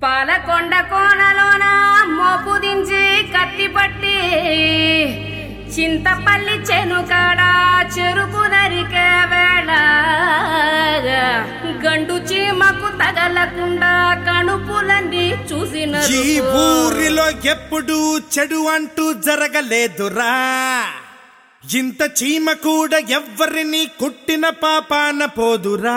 పాలకొండ కోనలోన మోపు దించి కత్తి పట్టి చింతపల్లి చెనుకాడ చెరుకు నరికే వేళ గండు చీమకు తగలకుండా కణుపులన్నీ చూసిన ఈ ఊరిలో ఎప్పుడు చెడు అంటూ జరగలేదురా ఇంత చీమ కూడా ఎవ్వరిని కుట్టిన పాపాన పోదురా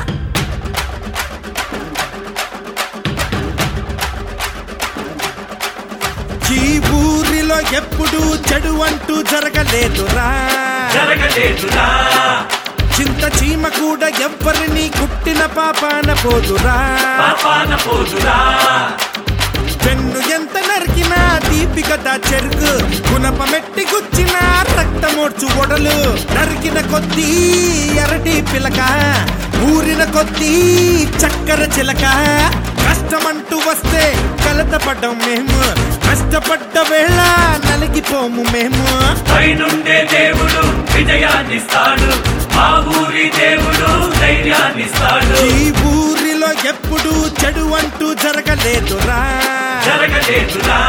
ఈ ఊరిలో ఎప్పుడు చెడు అంటూ జరగలేదురా జరగలేదురా చింత చీమ కూడా ఎవ్వరిని కుట్టిన పాపాన పోదురా పాపాన పోదురా పెన్ను ఎంత నరికినా తీపి కదా చెరుకు గుణపమెట్టి గుచ్చిన రక్తమోడ్చు ఒడలు నరికిన కొద్దీ ఎరటి పిలక ఊరిన కొద్దీ చక్కెర చిలక కష్టమంటూ వస్తే కలతపడ్డం మేము కష్టపడ్డ వేళ నలిగిపోము మేము పైనుండే దేవుడు విజయాన్నిస్తాడు మా ఊరి దేవుడు ధైర్యాన్నిస్తాడు ఈ ఊరిలో ఎప్పుడు చెడు అంటూ జరగలేదురా జరగలేదురా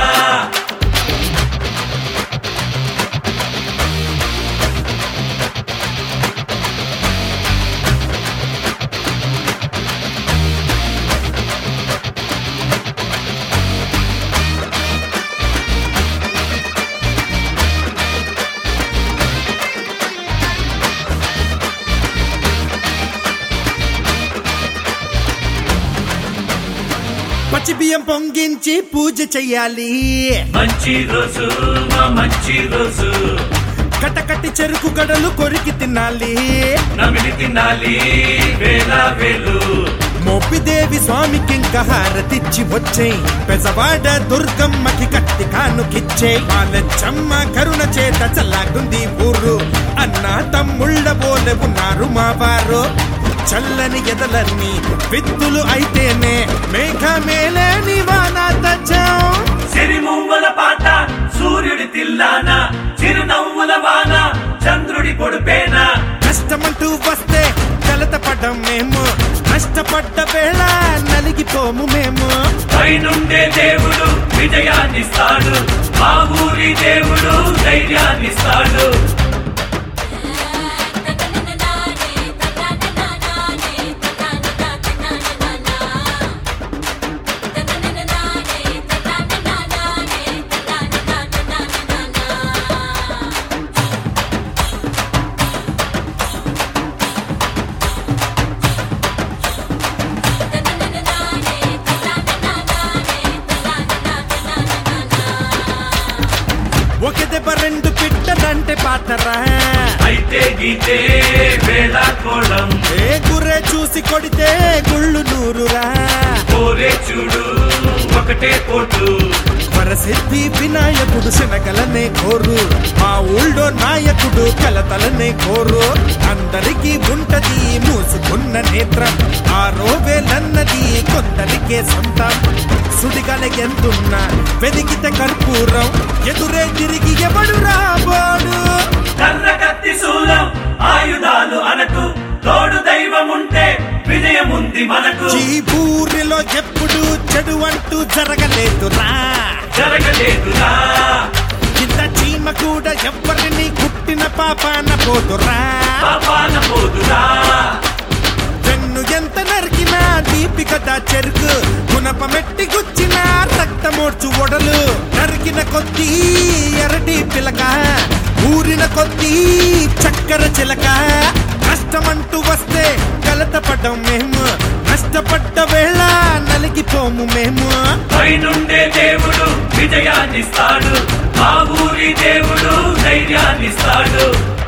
పచ్చి బియ్యం పొంగించి పూజ చెయ్యాలి మంచి రోజు మా మంచి రోజు కటకటి చెరుకు గడలు కొరికి తినాలి నమిలి తినాలి వేల వేలు మోపిదేవి స్వామికి ఇంకా హారతిచ్చి వచ్చేయ్ పెజవాడ దుర్గమ్మకి కత్తి కానుకిచ్చే పాలచ్చమ్మ కరుణ చేత చల్లాగుంది ఊరు అన్న తమ్ముళ్ళ బోలే ఉన్నారు మా వారు చల్లని ఎదలన్నీ విత్తులు అయితేనే మేఘ మేలేని వాన తచ్చాం సిరిమువ్వల పాట సూర్యుడి తిల్లాన చిరునవ్వుల వాన చంద్రుడి పొడుపేన కష్టమంటూ వస్తే కలత పడ్డం మేము కష్టపడ్డ వేళ నలిగిపోము మేము పైనుండే దేవుడు విజయాన్నిస్తాడు మా ఊరి దేవుడు ధైర్యాన్నిస్తాడు ఒక దెబ్బ రెండు పిట్టదంటే పాతరా అయితే గీతే వేళ కోళం ఏ గుర్రె చూసి కొడితే గుళ్ళు నూరురా కోరే చూడు ఒకటే పోటు వరసిద్ధి వినాయకుడు శనగలనే కోరు మా ఊళ్ళో నాయకుడు కలతలనే కోరు అందరికీ ఉంటది మూసుకున్న నేత్రం ఆ రోవేలన్నది కొందరికే సొంతం సుడిగల ఎంతున్నా వెదికితే కర్పూరం ఎదురే తిరిగి ఎవడు రాబోడు కర్ర కత్తి శూలం ఆయుధాలు అనకు తోడు దైవం ఉంటే విజయముంది మనకు ఈ ఊరిలో ఎప్పుడు చెడు అంటూ జరగలేదురా జరగలేదురా ఇంత చీమ కూడా ఎవ్వరిని కుట్టిన పాపాన పోదురా పాపాన పోదురా వెన్ను ఎంత నరికినా దీపి కదా చెరుకు గుణపమెట్టి గుచ్చిన రక్తమోడ్చు ఒడలు నరికిన కొద్దీ ఎరటి పిలక ఊరిన కొద్దీ చక్కెర చిలక కష్టమంటూ వస్తే కలతపడ్డం మేము కష్టపడ్డ వేళ నలిగిపోము మేము పైనుండే దేవుడు విజయాన్నిస్తాడు మా ఊరి దేవుడు ధైర్యాన్నిస్తాడు